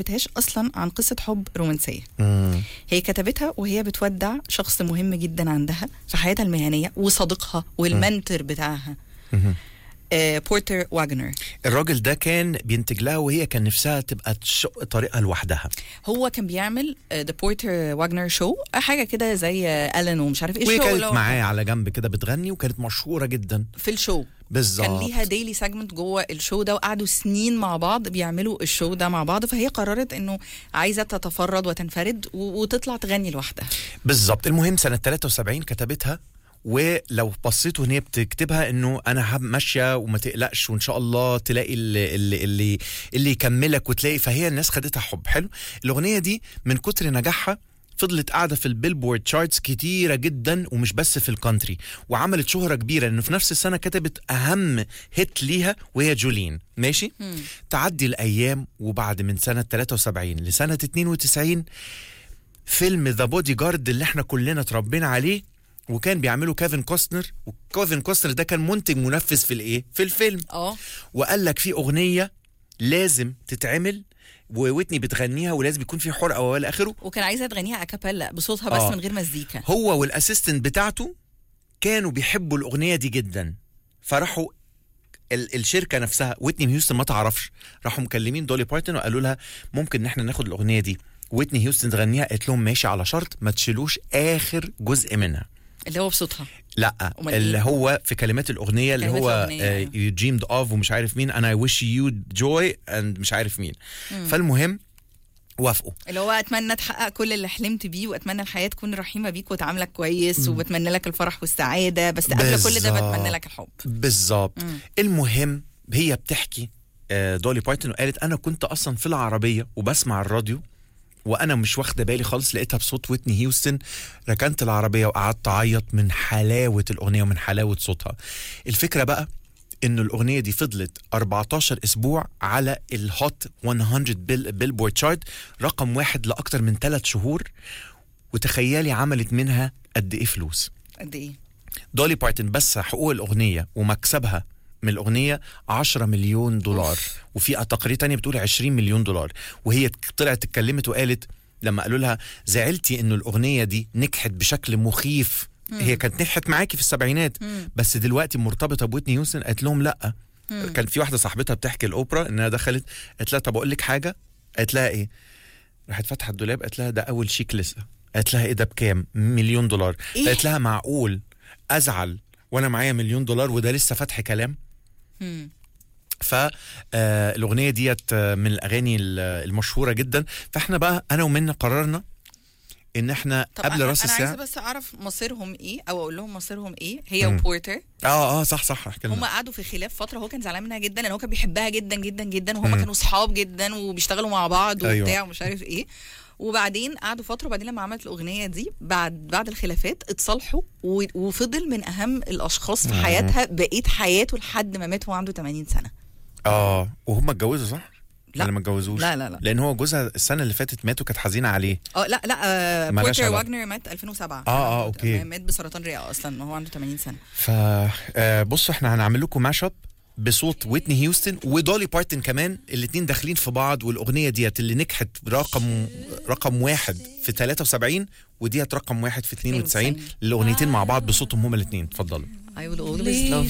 كتبتهاش اصلا عن قصه حب رومانسيه مم. هي كتبتها وهي بتودع شخص مهم جدا عندها في حياتها المهنيه وصديقها والمنتور بتاعها مهم. آه بورتر واجنر الراجل ده كان بينتج لها وهي كان نفسها تبقى تشق طريقها لوحدها هو كان بيعمل ذا بورتر واجنر شو حاجه كده زي الن ومش عارف ايه وهي الشو كانت اللي هو معاه على جنب كده بتغني وكانت مشهوره جدا في الشو بالظبط كان ليها ديلي سيجمنت جوه الشو ده وقعدوا سنين مع بعض بيعملوا الشو ده مع بعض فهي قررت انه عايزه تتفرد وتنفرد و- وتطلع تغني لوحدها بالظبط المهم سنه 73 كتبتها ولو بصيتوا ان هي بتكتبها انه انا هب- ماشيه وما تقلقش وان شاء الله تلاقي اللي اللي اللي, اللي يكملك وتلاقي فهي الناس خدتها حب حلو الاغنيه دي من كتر نجاحها فضلت قاعده في البيلبورد تشارتس كتيره جدا ومش بس في الكانتري وعملت شهره كبيره لانه في نفس السنه كتبت اهم هيت ليها وهي جولين ماشي تعدي الايام وبعد من سنه 73 لسنه 92 فيلم ذا بودي جارد اللي احنا كلنا اتربينا عليه وكان بيعمله كيفن كوستنر وكيفن كوستنر ده كان منتج منفذ في الايه في الفيلم اه وقال لك في اغنيه لازم تتعمل وويتني بتغنيها ولازم يكون في حرقه والى اخره وكان عايزه تغنيها اكابيلا بصوتها بس آه. من غير مزيكا هو والاسيستنت بتاعته كانوا بيحبوا الاغنيه دي جدا فراحوا ال- الشركه نفسها ويتني هيوستن ما تعرفش راحوا مكلمين دولي بارتن وقالوا لها ممكن ان احنا ناخد الاغنيه دي ويتني هيوستن تغنيها قالت لهم ماشي على شرط ما تشيلوش اخر جزء منها اللي هو بصوتها لا أمال اللي إيه؟ هو في كلمات الاغنيه اللي كلمات هو الأغنية، أيوة. يو دريمد اوف ومش عارف مين انا اي ويش يو جوي اند مش عارف مين فالمهم وافقوا اللي هو اتمنى تحقق كل اللي حلمت بيه واتمنى الحياه تكون رحيمه بيك وتعاملك كويس وبتمنى لك الفرح والسعاده بس قبل كل ده بالظبط. بتمنى لك الحب بالظبط مم. المهم هي بتحكي آه، دولي بايتون وقالت انا كنت اصلا في العربيه وبسمع الراديو وانا مش واخده بالي خالص لقيتها بصوت ويتني هيوستن ركنت العربيه وقعدت اعيط من حلاوه الاغنيه ومن حلاوه صوتها الفكره بقى ان الاغنيه دي فضلت 14 اسبوع على الهوت 100 بيل بيلبورد شارت رقم واحد لاكتر من ثلاث شهور وتخيلي عملت منها قد ايه فلوس قد ايه دولي بارتن بس حقوق الأغنية ومكسبها من الأغنية 10 مليون دولار أوف. وفي تقارير تانية بتقول 20 مليون دولار وهي طلعت اتكلمت وقالت لما قالوا لها زعلتي انه الأغنية دي نجحت بشكل مخيف هي كانت نجحت معاكي في السبعينات مم. بس دلوقتي مرتبطة بويتني هيوستن قالت لهم لا كان في واحدة صاحبتها بتحكي الأوبرا إنها دخلت قالت لها طب أقول لك حاجة قالت لها إيه راحت فاتحة الدولاب قالت لها ده أول شيك لسه قالت لها إيه ده بكام مليون دولار إيه؟ قالت لها معقول ازعل وانا معايا مليون دولار وده لسه فتح كلام مم. فالاغنيه ديت آه، من الاغاني ال- المشهوره جدا فاحنا بقى انا ومنى قررنا ان احنا طب قبل أنا راس انا عايزه الساعه بس اعرف مصيرهم ايه او اقول لهم مصيرهم ايه هي مم. وبورتر اه اه صح صح احكي هم لنا قعدوا في خلاف فتره هو كان زعلان منها جدا لان هو كان بيحبها جدا جدا جدا وهم مم. كانوا صحاب جدا وبيشتغلوا مع بعض وبتاع أيوة. ومش عارف ايه وبعدين قعدوا فتره وبعدين لما عملت الاغنيه دي بعد بعد الخلافات اتصالحوا و- وفضل من اهم الاشخاص في مم. حياتها بقيه حياته لحد ما مات وهو عنده 80 سنه اه وهم اتجوزوا صح؟ لا. ولا ما اتجوزوش؟ لا لا لا لان هو جوزها السنه اللي فاتت مات وكانت حزينه عليه اه لا لا آه مالهاش بورتر علاقة. واجنر مات 2007 آه، آه، أوكي. مات بسرطان رئه اصلا وهو عنده 80 سنه ف آه، بصوا احنا هنعمل لكم ماش اب بصوت ويتني هيوستن ودولي بارتن كمان الاتنين داخلين في بعض والاغنيه ديت اللي نجحت رقم رقم واحد في 73 وديت رقم واحد في 92 92. الاغنيتين مع بعض بصوتهم هما الاتنين اتفضلوا I will always love